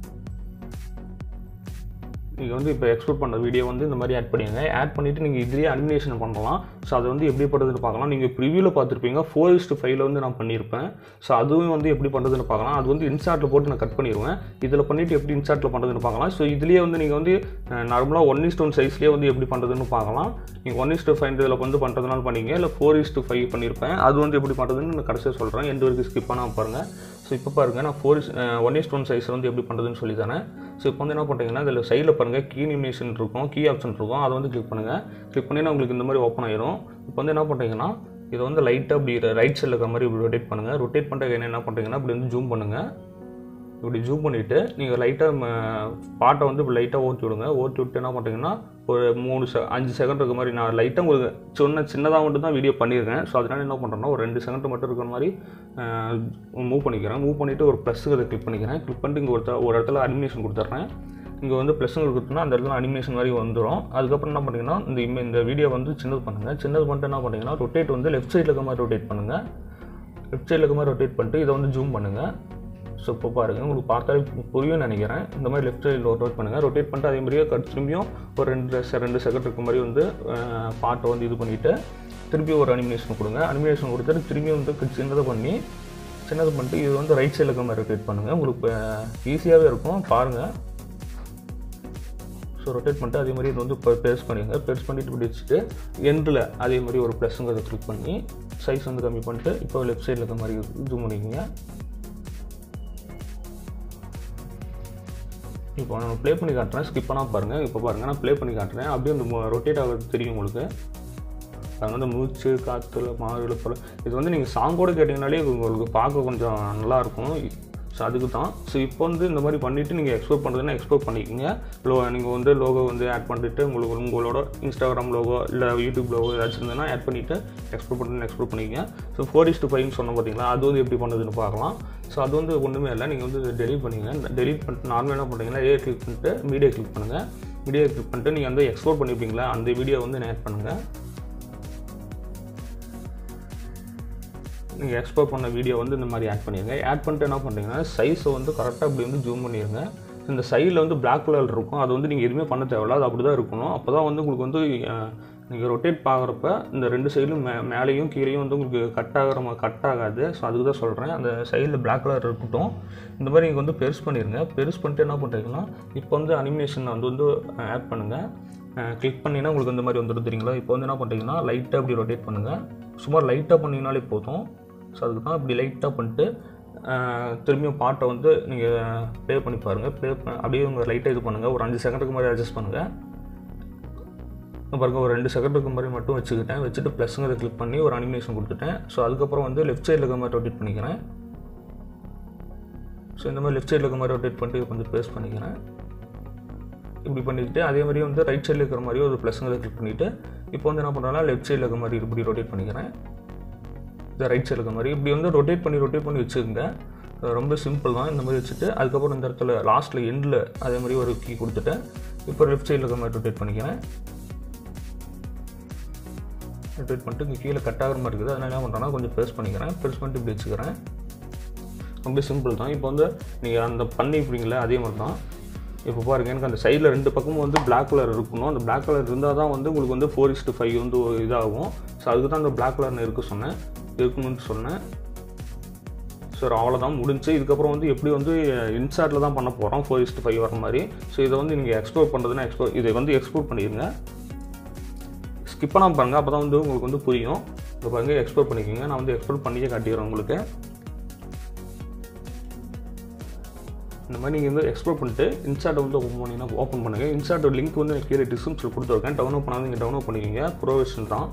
நீங்கள் வந்து இப்போ எக்ஸ்போர்ட் பண்ணுற வீடியோ வந்து இந்த மாதிரி ஆட் பண்ணிடுங்க ஆட் பண்ணிவிட்டு நீங்கள் இதுலேயே அனிமேஷன் பண்ணலாம் ஸோ அது வந்து எப்படி பண்ணுறதுன்னு பார்க்கலாம் நீங்கள் ப்ரிவியூவில் பார்த்துருப்பீங்க ஃபோர் இஸ்ட்டு ஃபைவ்ல வந்து நான் பண்ணியிருப்பேன் ஸோ அதுவும் வந்து எப்படி பண்ணுறதுன்னு பார்க்கலாம் அது வந்து இன்சார்ட்டில் போட்டு நான் கட் பண்ணிடுவேன் இதில் பண்ணிவிட்டு எப்படி இன்சார்ட்டில் பண்ணுறதுன்னு பார்க்கலாம் ஸோ இதுலேயே வந்து நீங்கள் வந்து நார்மலாக ஒன் இஸ்ட் ஒன் சைஸ்லேயே வந்து எப்படி பண்ணுறதுன்னு பார்க்கலாம் நீங்கள் ஒன் இஸ்ட்டு ஃபைவ் இதில் வந்து பண்ணுறதுனால பண்ணிங்க இல்லை ஃபோர் இஸ்ட்டு ஃபைவ் பண்ணியிருப்பேன் அது வந்து எப்படி பண்ணுறதுன்னு நான் கடைசியாக சொல்கிறேன் எந்த வரைக்கும் ஸ்கிப் பண்ணாமல் பாருங்கள் ஸோ இப்போ பாருங்கள் நான் four is one is one size வந்து எப்படி பண்ணுறதுன்னு சொல்லி தரேன் ஸோ இப்போ வந்து என்ன பண்ணுறீங்கன்னா இதில் சைடில் பாருங்கள் கீ நிமிஷன் இருக்கும் கீ ஆப்ஷன் இருக்கும் அதை வந்து கிளிக் பண்ணுங்கள் கிளிக் பண்ணினா உங்களுக்கு இந்த மாதிரி ஓப்பன் ஆயிரும் இப்போ வந்து என்ன பண்ணுறீங்கன்னா இதை வந்து லைட்டாக இப்படி ரைட் சைடில் இருக்கிற மாதிரி இப்படி ரொட்டேட் பண்ணுங்கள் ரொட்டேட் பண்ணுறது என்ன பண்ணுறீங்கன்னா இப்படி வந்து ஜூம் பண்ணுங்கள் இப்படி ஜூம் பண்ணிவிட்டு நீங்கள் லைட்டாக பாட்டை வந்து இப்படி லைட்டாக ஓட்டி விடுங்க ஓட்டி விட்டு என்ன பண்ணுறீங்கன்னா ஒரு மூணு செ அஞ்சு செகண்ட் இருக்க மாதிரி நான் லைட்டாக உங்களுக்கு சொன்ன சின்னதாக மட்டும் தான் வீடியோ பண்ணியிருக்கேன் ஸோ அதனால் என்ன பண்ணுறேன்னா ஒரு ரெண்டு செகண்ட் மட்டும் இருக்கிற மாதிரி மூவ் பண்ணிக்கிறேன் மூவ் பண்ணிவிட்டு ஒரு ப்ளஸ்ஸுக்கு அதை கிளிக் பண்ணிக்கிறேன் கிளிக் பண்ணிட்டு இங்கே ஒரு ஒரு இடத்துல அனிமேஷன் கொடுத்துட்றேன் இங்கே வந்து ப்ளஸ்ஸுங்க கொடுத்தோம்னா அந்த இடத்துல அனிமேஷன் மாதிரி வந்துடும் அதுக்கப்புறம் என்ன பண்ணுறீங்கன்னா இந்த இம- இந்த வீடியோ வந்து சின்னது பண்ணுங்கள் சின்னது பண்ணிட்டு என்ன பண்ணுறீங்கன்னா ரொட்டேட் வந்து லெஃப்ட் சைடில் இருக்க மாதிரி ரொட்டேட் பண்ணுங்கள் லெஃப்ட் சைடில் இருக்க மாதிரி ரொட்டேட் பண்ணிட்டு இதை வந்து ஜூம் பண்ணுங்கள் ஸோ இப்போ பாருங்கள் உங்களுக்கு பார்த்தாலே புரியும்னு நினைக்கிறேன் இந்த மாதிரி லெஃப்ட் சைடில் ரொட்டேட் பண்ணுங்கள் ரொட்டேட் பண்ணிட்டு அதே மாதிரியே கட் திரும்பியும் ஒரு ரெண்டு செ- ரெண்டு செகண்ட் இருக்க மாதிரி வந்து பாட்டை வந்து இது பண்ணிவிட்டு திருப்பி ஒரு அனிமேஷன் கொடுங்க அனிமேஷன் கொடுத்துட்டு திரும்பி வந்து சின்னதை பண்ணி சின்னது பண்ணிட்டு இது வந்து ரைட் சைடில் இருக்க மாதிரி ரொட்டேட் பண்ணுங்கள் உங்களுக்கு ஈஸியாகவே இருக்கும் பாருங்கள் ஸோ ரொட்டேட் பண்ணிட்டு அதே மாதிரி இது வந்து இப்போ பெருசு பண்ணிடுங்க பெருசு பண்ணிட்டு இப்படி வச்சுட்டு எண்டில் அதே மாதிரி ஒரு ப்ளஸ்ங்கிறத கிளிக் பண்ணி சைஸ் வந்து கம்மி பண்ணிட்டு இப்போ லெஃப்ட் சைடில் இருக்க மாதிரி ஜூம் பண்ணிக்கோங்க இப்போ நான் ப்ளே பண்ணி காட்டுறேன் ஸ்கிப் பண்ணால் பாருங்கள் இப்போ பாருங்கள் நான் ப்ளே பண்ணி காட்டுறேன் அப்படியே அந்த ரொட்டேட் ஆகிறது தெரியும் உங்களுக்கு அது வந்து மூச்சு காற்றுல மாறுல போல இது வந்து நீங்கள் சாங்கோட கேட்டிங்கனாலே இது உங்களுக்கு பார்க்க கொஞ்சம் நல்லாயிருக்கும் ஸோ அதுக்கு தான் ஸோ இப்போ வந்து இந்த மாதிரி பண்ணிவிட்டு நீங்கள் எக்ஸ்போர்ட் பண்ணுறதுன்னா எக்ஸ்போர்ட் பண்ணிக்கோங்க லோ நீங்கள் வந்து லோகோ வந்து ஆட் பண்ணிட்டு உங்களுக்கு உங்களோட இன்ஸ்டாகிராம் லோகோ இல்லை யூடியூப் லோகோ ஏதாச்சும் இருந்ததுன்னா ஆட் பண்ணிவிட்டு எக்ஸ்போர்ட் பண்ணுறது எக்ஸ்போர்ட் பண்ணிக்கங்க ஸோ ஃபோர் இஸ்ட்டு ஃபைவ்னு சொன்ன பார்த்தீங்களா அது வந்து எப்படி பண்ணுறதுன்னு பார்க்கலாம் ஸோ அது வந்து ஒன்றுமே இல்லை நீங்கள் வந்து டெலிட் பண்ணிங்க டெலிட் பண்ணிட்டு நார்மலாக என்ன பண்ணுறீங்கன்னா ஏ கிளிக் பண்ணிட்டு மீடியா கிளிக் பண்ணுங்கள் மீடியா கிளிக் பண்ணிட்டு நீங்கள் வந்து எக்ஸ்போர்ட் பண்ணியிருப்பீங்களா அந்த வீடியோ வந்து ஆட் பண்ணுங்கள் நீங்கள் எக்ஸ்போர்ட் பண்ண வீடியோ வந்து இந்த மாதிரி ஆட் பண்ணிடுங்க ஆட் பண்ணிட்டு என்ன பண்ணுறீங்கன்னா சைஸை வந்து கரெக்டாக இப்படி வந்து ஜூம் பண்ணிடுங்க இந்த சைடில் வந்து பிளாக் கலர் இருக்கும் அது வந்து நீங்கள் எதுவுமே பண்ண தேவையில்ல அது அப்படி தான் இருக்கணும் அப்போ தான் வந்து உங்களுக்கு வந்து நீங்கள் ரொட்டேட் பார்க்குறப்ப இந்த ரெண்டு சைடும் மே மேலேயும் கீழேயும் வந்து உங்களுக்கு கட் ஆகிற மாதிரி கட் ஆகாது ஸோ அதுக்கு தான் சொல்கிறேன் அந்த சைடில் பிளாக் கலர் இருக்கட்டும் இந்த மாதிரி நீங்கள் வந்து பெருசு பண்ணிடுங்க பெருசு பண்ணிட்டு என்ன பண்ணுறீங்கன்னா இப்போ வந்து அனிமேஷன் வந்து வந்து ஆட் பண்ணுங்கள் கிளிக் பண்ணிங்கன்னா உங்களுக்கு இந்த மாதிரி வந்துடும் தெரியுங்களா இப்போ வந்து என்ன பண்ணுறீங்கன்னா லைட்டாக இப்படி ரொட்டேட் பண்ணுங்கள் சும்மா லைட்டாக பண்ணிங்கனாலே போதும் ஸோ அதுக்கு தான் இப்படி லைட்டாக பண்ணிட்டு அஹ், திரும்பியும் பாட்டை வந்து நீங்கள் ப்ளே பண்ணி பாருங்கள் ப்ளே அப்படியே உங்கள் லைட்டாக இது பண்ணுங்கள் ஒரு அஞ்சு செகண்டுக்கு மாதிரி அட்ஜஸ்ட் பண்ணுங்கள் பாருங்க ஒரு ரெண்டு செகண்டுக்கு மாதிரி மட்டும் வச்சுக்கிட்டேன் வச்சுட்டு ப்ளஸ்ங்கிறத கிளிக் பண்ணி ஒரு அனிமேஷன் கொடுத்துட்டேன் ஸோ அதுக்கப்புறம் வந்து லெஃப்ட் சைடில் இருக்க மாதிரி ரொட்டேட் பண்ணிக்கிறேன் ஸோ இந்த மாதிரி லெஃப்ட் சைடில் இருக்க மாதிரி ரொட்டேட் பண்ணிட்டு இதை கொஞ்சம் பேஸ்ட் பண்ணிக்கிறேன் இப்படி பண்ணிக்கிட்டு அதே மாதிரி வந்து ரைட் சைடில் இருக்கிற மாதிரி ஒரு ப்ளஸ்ங்கிறத கிளிக் பண்ணிவிட்டு இப்போ வந்து என்ன பண்ணுறேன்னா லெஃப்ட் சைடில் இருக்க மாதிரி இப்படி ரொட்டேட் பண்ணிக்கிறேன் இது ரைட் சைடில் இருக்க மாதிரி இப்படி வந்து ரொட்டேட் பண்ணி ரொட்டேட் பண்ணி வச்சுக்கோங்க அது ரொம்ப சிம்பிள் தான் இந்த மாதிரி வச்சுட்டு அதுக்கப்புறம் இந்த இடத்துல லாஸ்ட்டில் எண்டில் அதே மாதிரி ஒரு கீ கொடுத்துட்டேன் இப்போ லெஃப்ட் சைடில் இருக்க மாதிரி ரொட்டேட் பண்ணிக்கிறேன் ரொட்டேட் பண்ணிட்டு இங்கே கீழே கட் ஆகிற மாதிரி இருக்குது அதனால என்ன பண்ணுறேன்னா கொஞ்சம் ப்ரெஸ் பண்ணிக்கிறேன் ப்ரெஸ் பண்ணிட்டு இப்படி வச்சுக்கிறேன் ரொம்ப சிம்பிள் தான் இப்போ வந்து நீங்கள் அந்த பண்ணிப்பீங்களே அதே மாதிரி தான் இப்போ பாருங்க எனக்கு அந்த சைடில் ரெண்டு பக்கமும் வந்து பிளாக் கலர் இருக்கணும் அந்த பிளாக் கலர் இருந்தால் தான் வந்து உங்களுக்கு வந்து ஃபோர் இஸ்ட்டு ஃபைவ் வந்து ஒரு இதாகும் ஸோ அதுக்கு தான் அந்த பிளாக் கலர் இருக்க சொன்னேன் இருக்கணும்னு சொன்னேன் சார் அவ்வளோதான் முடிஞ்சு இதுக்கப்புறம் வந்து எப்படி வந்து இன்சார்ட்டில் தான் பண்ண போகிறோம் ஃபோர் இஸ்ட்டு ஃபைவ் வர மாதிரி ஸோ இதை வந்து நீங்கள் எக்ஸ்போர்ட் பண்ணுறதுன்னா எக்ஸ்போர்ட் இதை வந்து எக்ஸ்போர்ட் பண்ணிடுங்க ஸ்கிப் பண்ணாமல் பாருங்கள் அப்போ தான் வந்து உங்களுக்கு வந்து புரியும் இப்போ பாருங்க எக்ஸ்போர்ட் பண்ணிக்கோங்க நான் வந்து எக்ஸ்போர்ட் பண்ணியே காட்டிடுறேன் உங்களுக்கு இந்த மாதிரி நீங்கள் வந்து எக்ஸ்ப்ளோர் பண்ணிட்டு இன்ஸ்டாட்டை வந்து ஓப்பன் பண்ணிங்கன்னா ஓப்பன் பண்ணுங்கள் இன்ஸ்டாட் லிங்க் வந்து எனக்கு கீழே டிஸ்கிரிப்ஷனில் கொடுத்துருக்கேன் டவுன்லோட் பண்ணாத நீங்கள் டவுன்லோட் பண்ணிக்கிங்க ப்ரோவேஷன் தான்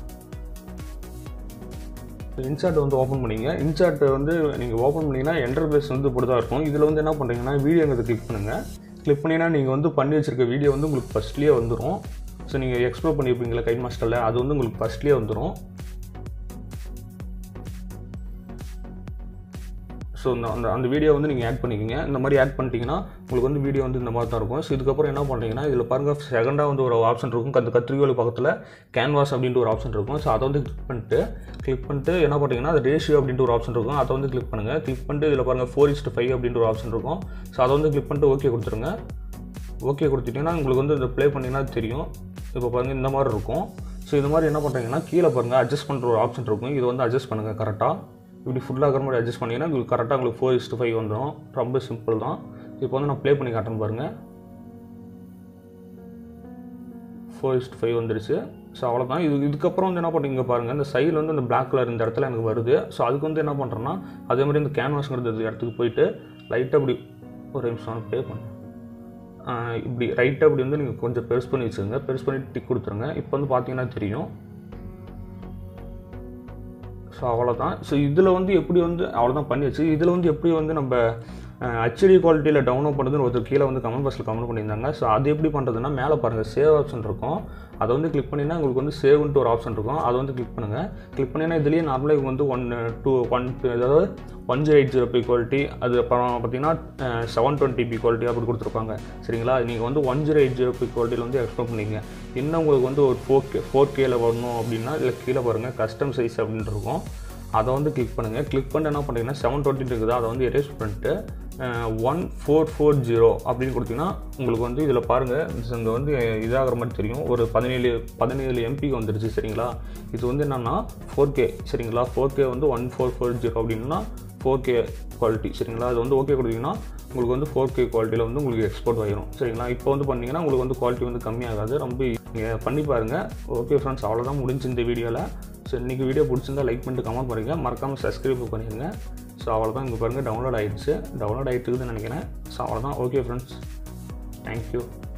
இன்சார்ட் வந்து ஓப்பன் பண்ணிங்க இன்சார்ட் வந்து நீங்கள் ஓப்பன் பண்ணிங்கன்னா என்டர்பிரைஸ் வந்து இப்படி தான் இருக்கும் இதில் வந்து என்ன பண்ணுறீங்கன்னா வீடியோங்கிறத கிளிக் பண்ணுங்கள் கிளிக் பண்ணிங்கன்னா நீங்கள் வந்து பண்ணி வச்சிருக்க வீடியோ வந்து உங்களுக்கு ஃபஸ்ட்லேயே வந்துடும் ஸோ நீங்கள் எக்ஸ்ப்ளோர் பண்ணியிருப்பீங்களா கைட் மாஸ்டரில் அது வந்து உங்களுக்கு ஃபஸ்ட்லேயே வந்துடும் ஸோ இந்த அந்த அந்த வீடியோ வந்து நீங்கள் ஆட் பண்ணிக்கோங்க இந்த மாதிரி ஆட் பண்ணிட்டீங்கன்னா உங்களுக்கு வந்து வீடியோ வந்து இந்த மாதிரி தான் இருக்கும் ஸோ இதுக்கப்புறம் என்ன பண்ணுறீங்கன்னா இதில் பாருங்கள் செகண்டாக வந்து ஒரு ஆப்ஷன் இருக்கும் அந்த கத்திரிக்கோள் பக்கத்தில் கேன்வாஸ் அப்படின்ட்டு ஒரு ஆப்ஷன் இருக்கும் ஸோ அதை வந்து கிளிக் பண்ணிட்டு கிளிக் பண்ணிட்டு என்ன பண்ணுறீங்கன்னா அது ரேஷியோ அப்படின்ட்டு ஒரு ஆப்ஷன் இருக்கும் அதை வந்து கிளிக் பண்ணுங்கள் கிளிக் பண்ணிட்டு இதில் பாருங்கள் ஃபோர் இஸ்ட்டு ஃபைவ் அப்படின்ட்டு ஒரு ஆப்ஷன் இருக்கும் ஸோ அதை வந்து கிளிக் பண்ணிட்டு ஓகே கொடுத்துருங்க ஓகே கொடுத்துட்டிங்கன்னா உங்களுக்கு வந்து இதை ப்ளே பண்ணிங்கன்னா தெரியும் இப்போ பாருங்கள் இந்த மாதிரி இருக்கும் ஸோ இது மாதிரி என்ன பண்ணுறீங்கன்னா கீழே பாருங்கள் அட்ஜஸ்ட் பண்ணுற ஒரு ஆப்ஷன் இருக்கும் இது வந்து அட்ஜஸ்ட் பண்ணுங்கள் கரெக்டாக இப்படி ஃபுல்லாக இருக்கிற மாதிரி அட்ஜஸ்ட் பண்ணிங்கன்னா உங்களுக்கு கரெக்டாக உங்களுக்கு ஃபோர் இஸ்ட்டு ஃபைவ் வந்துடும் ரொம்ப சிம்பிள் தான் இப்போ வந்து நான் ப்ளே பண்ணி காட்டுறேன் பாருங்கள் ஃபோர் இஸ்ட் ஃபைவ் வந்துருச்சு ஸோ அவ்வளோதான் இது இதுக்கப்புறம் வந்து என்ன பண்ணுறீங்க பாருங்கள் இந்த சைடில் வந்து இந்த பிளாக் கலர் இந்த இடத்துல எனக்கு வருது ஸோ அதுக்கு வந்து என்ன பண்ணுறேன்னா அதே மாதிரி இந்த கேன்வாஸ்ங்கிறது இடத்துக்கு போயிட்டு லைட்டாக இப்படி ஒரு நிமிஷம் ப்ளே பண்ணேன் ஆஹ் இப்படி ரைட்டாக இப்படி வந்து நீங்கள் கொஞ்சம் பெருசு பண்ணி வச்சுக்கோங்க பெருசு பண்ணிட்டு டிக் கொடுத்துருங்க இப்போ வந்து பார்த்தீங்கன்னா தெரியும் ஸோ அவ்வளோதான் ஸோ இதில் வந்து எப்படி வந்து அவ்வளோதான் பண்ணி வச்சு இதில் வந்து எப்படி வந்து நம்ம ஹெச்டி குவாலிட்டியில் டவுன்லோட் பண்ணுறதுன்னு ஒருத்தர் கீழே வந்து கமெண்ட் பாக்ஸில் கமெண்ட் பண்ணியிருந்தாங்க ஸோ அது எப்படி பண்ணுறதுன்னா மேலே பாருங்கள் சேவ் ஆப்ஷன் இருக்கும் அதை வந்து கிளிக் பண்ணினா உங்களுக்கு வந்து சேவ்ன்ட்டு ஒரு ஆப்ஷன் இருக்கும் அதை வந்து கிளிக் பண்ணுங்கள் கிளிக் பண்ணினா இதுலேயே நார்மலாக வந்து ஒன் டூ ஒன் அதாவது one zero eight zero P quality அது அப்புறம் பார்த்தீங்கன்னா செவன் டுவெண்ட்டி பி குவாலிட்டி அப்படி கொடுத்துருப்பாங்க சரிங்களா நீங்கள் வந்து one zero eight zero P குவாலிட்டியில் வந்து எக்ஸ்போர்ட் பண்ணிங்க இன்னும் உங்களுக்கு வந்து ஒரு ஃபோர் கே ஃபோர் கேல வரணும் அப்படின்னா இல்லை கீழே பாருங்கள் கஸ்டம் சைஸ் அப்படின்ட்டு இருக்கும் அதை வந்து கிளிக் பண்ணுங்கள் கிளிக் பண்ணிட்டு என்ன பண்ணுறீங்கன்னா செவன் டுவெண்ட்டி இருக்குது அதை வந்து எரேஸ் பண்ணிட்டு ஒன் ஃபோர் ஃபோர் ஜீரோ அப்படின்னு கொடுத்தீங்கன்னா உங்களுக்கு வந்து இதில் பாருங்கள் இங்கே வந்து இதாகிற மாதிரி தெரியும் ஒரு பதினேழு பதினேழு எம்பிக்கு வந்துருச்சு சரிங்களா இது வந்து என்னென்னா ஃபோர் கே சரிங்களா ஃபோர் கே வந்து ஒன் ஃபோர் ஃபோர் ஜீரோ அப்படின்னா ஃபோர் கே குவாலிட்டி சரிங்களா அது வந்து ஓகே கொடுத்தீங்கன்னா உங்களுக்கு வந்து ஃபோர் கே குவாலிட்டியில் வந்து உங்களுக்கு எக்ஸ்போர்ட் ஆகிரும் சரிங்களா இப்போ வந்து பண்ணிங்கன்னா உங்களுக்கு வந்து குவாலிட்டி வந்து கம்மியாகாது ரொம்ப நீங்கள் பண்ணி பாருங்கள் ஓகே ஃப்ரெண்ட்ஸ் அவ்வளோதான் முடிஞ்சு இந்த வீடியோவில் ஸோ இன்றைக்கி வீடியோ பிடிச்சிருந்தா லைக் பண்ணிட்டு கமெண்ட் பண்ணுங்க மறக்காமல் சப்ஸ்கிரைப் பண்ணிடுங்க ஸோ அவ்வளோதான் இங்கே பாருங்கள் டவுன்லோட் ஆகிடுச்சு டவுன்லோட் ஆகிட்டு இருக்குதுன்னு நினைக்கிறேன் ஸோ அவ்வளோதான் ஓகே ஃப்ரெண்ட்ஸ் தேங்க்யூ